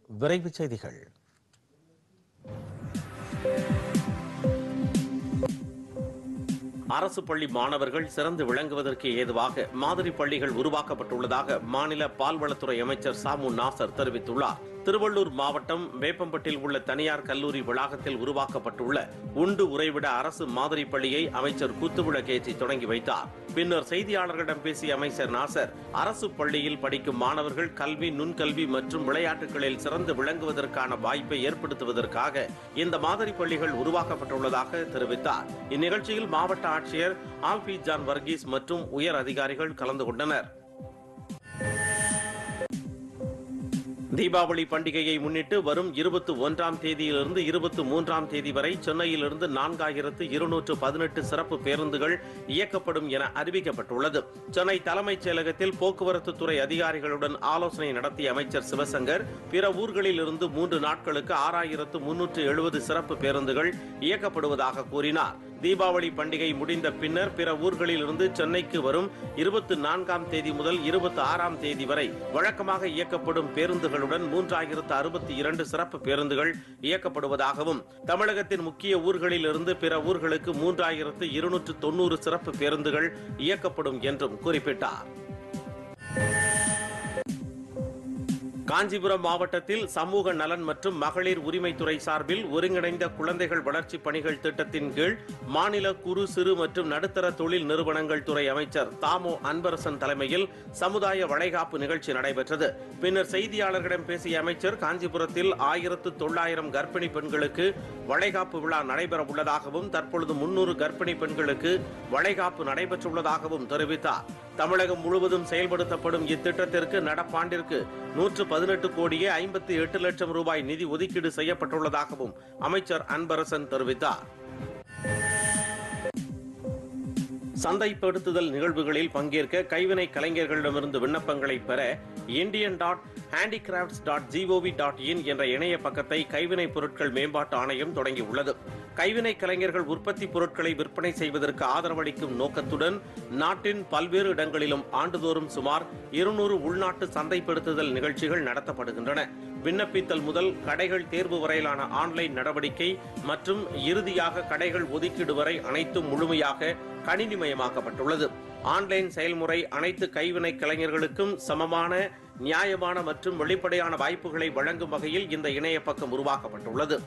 விரைவுச் செய்திகள் அரசு பள்ளி மாணவர்கள் சிறந்து விளங்குவதற்கு ஏதுவாக மாதிரி பள்ளிகள் உருவாக்கப்பட்டுள்ளதாக மாநில பால்வளத்துறை அமைச்சர் சாமு நாசர் தெரிவித்துள்ளார் திருவள்ளூர் மாவட்டம் வேப்பம்பட்டில் உள்ள தனியார் கல்லூரி வளாகத்தில் உருவாக்கப்பட்டுள்ள உண்டு உறைவிட அரசு மாதிரி பள்ளியை அமைச்சர் குத்துவிளக்கேற்றி தொடங்கி வைத்தார் பின்னர் செய்தியாளர்களிடம் பேசிய அமைச்சர் நாசர் அரசு பள்ளியில் படிக்கும் மாணவர்கள் கல்வி நுண்கல்வி மற்றும் விளையாட்டுகளில் சிறந்து விளங்குவதற்கான வாய்ப்பை ஏற்படுத்துவதற்காக இந்த மாதிரி பள்ளிகள் உருவாக்கப்பட்டுள்ளதாக தெரிவித்தார் இந்நிகழ்ச்சியில் மாவட்ட ஆட்சியர் ஆல்பி ஜான் வர்கீஸ் மற்றும் உயர் அதிகாரிகள் கலந்து கொண்டனர் தீபாவளி பண்டிகையை முன்னிட்டு வரும் இருபத்தி ஒன்றாம் தேதியிலிருந்து இருபத்தி மூன்றாம் தேதி வரை சென்னையிலிருந்து நான்காயிரத்து இருநூற்று பதினெட்டு சிறப்பு பேருந்துகள் இயக்கப்படும் என அறிவிக்கப்பட்டுள்ளது சென்னை தலைமைச் செயலகத்தில் போக்குவரத்து துறை அதிகாரிகளுடன் ஆலோசனை நடத்திய அமைச்சர் சிவசங்கர் பிற ஊர்களில் இருந்து மூன்று நாட்களுக்கு ஆறாயிரத்து முன்னூற்று எழுபது சிறப்பு பேருந்துகள் இயக்கப்படுவதாக கூறினார் தீபாவளி பண்டிகை முடிந்த பின்னர் பிற ஊர்களில் இருந்து சென்னைக்கு வரும் இருபத்தி நான்காம் தேதி முதல் இருபத்தி ஆறாம் தேதி வரை வழக்கமாக இயக்கப்படும் பேருந்துகளுடன் மூன்றாயிரத்து அறுபத்தி இரண்டு சிறப்பு பேருந்துகள் இயக்கப்படுவதாகவும் தமிழகத்தின் முக்கிய ஊர்களில் இருந்து பிற ஊர்களுக்கு மூன்றாயிரத்து இருநூற்று தொன்னூறு சிறப்பு பேருந்துகள் இயக்கப்படும் என்றும் குறிப்பிட்டார் காஞ்சிபுரம் மாவட்டத்தில் சமூக நலன் மற்றும் மகளிர் உரிமைத்துறை சார்பில் ஒருங்கிணைந்த குழந்தைகள் வளர்ச்சி பணிகள் திட்டத்தின் கீழ் மாநில குறு சிறு மற்றும் நடுத்தர தொழில் நிறுவனங்கள் துறை அமைச்சர் தாமோ அன்பரசன் தலைமையில் சமுதாய வளைகாப்பு நிகழ்ச்சி நடைபெற்றது பின்னர் செய்தியாளர்களிடம் பேசிய அமைச்சர் காஞ்சிபுரத்தில் ஆயிரத்து தொள்ளாயிரம் கர்ப்பிணி பெண்களுக்கு வளைகாப்பு விழா நடைபெற உள்ளதாகவும் தற்பொழுது முன்னூறு கர்ப்பிணி பெண்களுக்கு வளைகாப்பு நடைபெற்றுள்ளதாகவும் தெரிவித்தார் தமிழகம் முழுவதும் செயல்படுத்தப்படும் இத்திட்டத்திற்கு நடப்பாண்டிற்கு நூற்று பதினெட்டு கோடியே ஐம்பத்தி எட்டு லட்சம் ரூபாய் நிதி ஒதுக்கீடு செய்யப்பட்டுள்ளதாகவும் அமைச்சர் அன்பரசன் தெரிவித்தார் சந்தைப்படுத்துதல் நிகழ்வுகளில் பங்கேற்க கைவினை கலைஞர்களிடமிருந்து விண்ணப்பங்களை பெற Indian dot handicrafts dot GOV dot in என்ற இணைய பக்கத்தை கைவினை பொருட்கள் மேம்பாட்டு ஆணையம் தொடங்கியுள்ளது கைவினை கலைஞர்கள் உற்பத்தி பொருட்களை விற்பனை செய்வதற்கு ஆதரவளிக்கும் நோக்கத்துடன் நாட்டின் பல்வேறு இடங்களிலும் ஆண்டுதோறும் சுமார் இருநூறு உள்நாட்டு சந்தைப்படுத்துதல் நிகழ்ச்சிகள் நடத்தப்படுகின்றன விண்ணப்பித்தல் முதல் கடைகள் தேர்வு வரையிலான ஆன்லைன் நடவடிக்கை மற்றும் இறுதியாக கடைகள் ஒதுக்கீடு வரை அனைத்தும் முழுமையாக கணினிமயமாக்கப்பட்டுள்ளது ஆன்லைன் செயல்முறை அனைத்து கைவினை கலைஞர்களுக்கும் சமமான நியாயமான மற்றும் வெளிப்படையான வாய்ப்புகளை வழங்கும் வகையில் இந்த இணைய பக்கம் உருவாக்கப்பட்டுள்ளது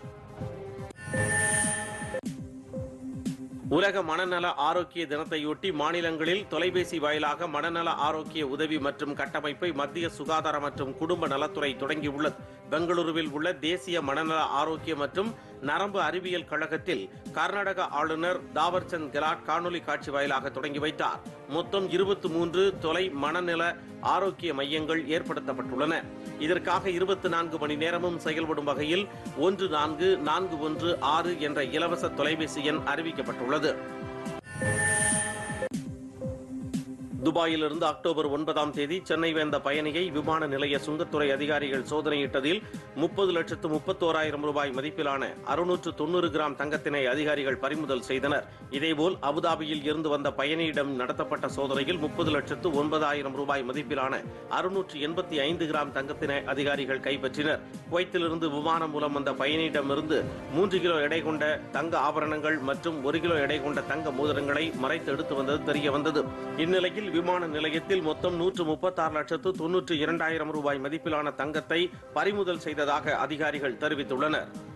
உலக மனநல ஆரோக்கிய தினத்தையொட்டி மாநிலங்களில் தொலைபேசி வாயிலாக மனநல ஆரோக்கிய உதவி மற்றும் கட்டமைப்பை மத்திய சுகாதார மற்றும் குடும்ப நலத்துறை தொடங்கியுள்ளது பெங்களூருவில் உள்ள தேசிய மனநல ஆரோக்கிய மற்றும் நரம்பு அறிவியல் கழகத்தில் கர்நாடக ஆளுநர் தாவர்சந்த் கெலாட் காணொலி காட்சி வாயிலாக தொடங்கி வைத்தார் மொத்தம் இருபத்தி மூன்று தொலை மனநல ஆரோக்கிய மையங்கள் ஏற்படுத்தப்பட்டுள்ளன இதற்காக இருபத்தி நான்கு மணி நேரமும் செயல்படும் வகையில் ஒன்று நான்கு நான்கு ஒன்று ஆறு என்ற இலவச தொலைபேசி எண் அறிவிக்கப்பட்டுள்ளது துபாயிலிருந்து அக்டோபர் ஒன்பதாம் தேதி சென்னை வந்த பயணியை விமான நிலைய சுங்கத்துறை அதிகாரிகள் சோதனையிட்டதில் முப்பது லட்சத்து முப்பத்தோராயிரம் ரூபாய் மதிப்பிலான அறுநூற்று தொண்ணூறு கிராம் தங்கத்தினை அதிகாரிகள் பறிமுதல் செய்தனர் இதேபோல் அபுதாபியில் இருந்து வந்த பயணியிடம் நடத்தப்பட்ட சோதனையில் முப்பது லட்சத்து ஒன்பதாயிரம் ரூபாய் மதிப்பிலான அறுநூற்று எண்பத்தி ஐந்து கிராம் தங்கத்தினை அதிகாரிகள் கைப்பற்றினர் குவைத்திலிருந்து விமானம் மூலம் வந்த பயணியிடமிருந்து மூன்று கிலோ எடை கொண்ட தங்க ஆபரணங்கள் மற்றும் ஒரு கிலோ எடை கொண்ட தங்க மோதிரங்களை மறைத்து எடுத்து வந்தது தெரிய வந்தது இந்நிலையில் விமான நிலையத்தில் மொத்தம் நூற்று முப்பத்தாறு லட்சத்து தொன்னூற்று இரண்டாயிரம் ரூபாய் மதிப்பிலான தங்கத்தை பறிமுதல் செய்ததாக அதிகாரிகள் தெரிவித்துள்ளனர்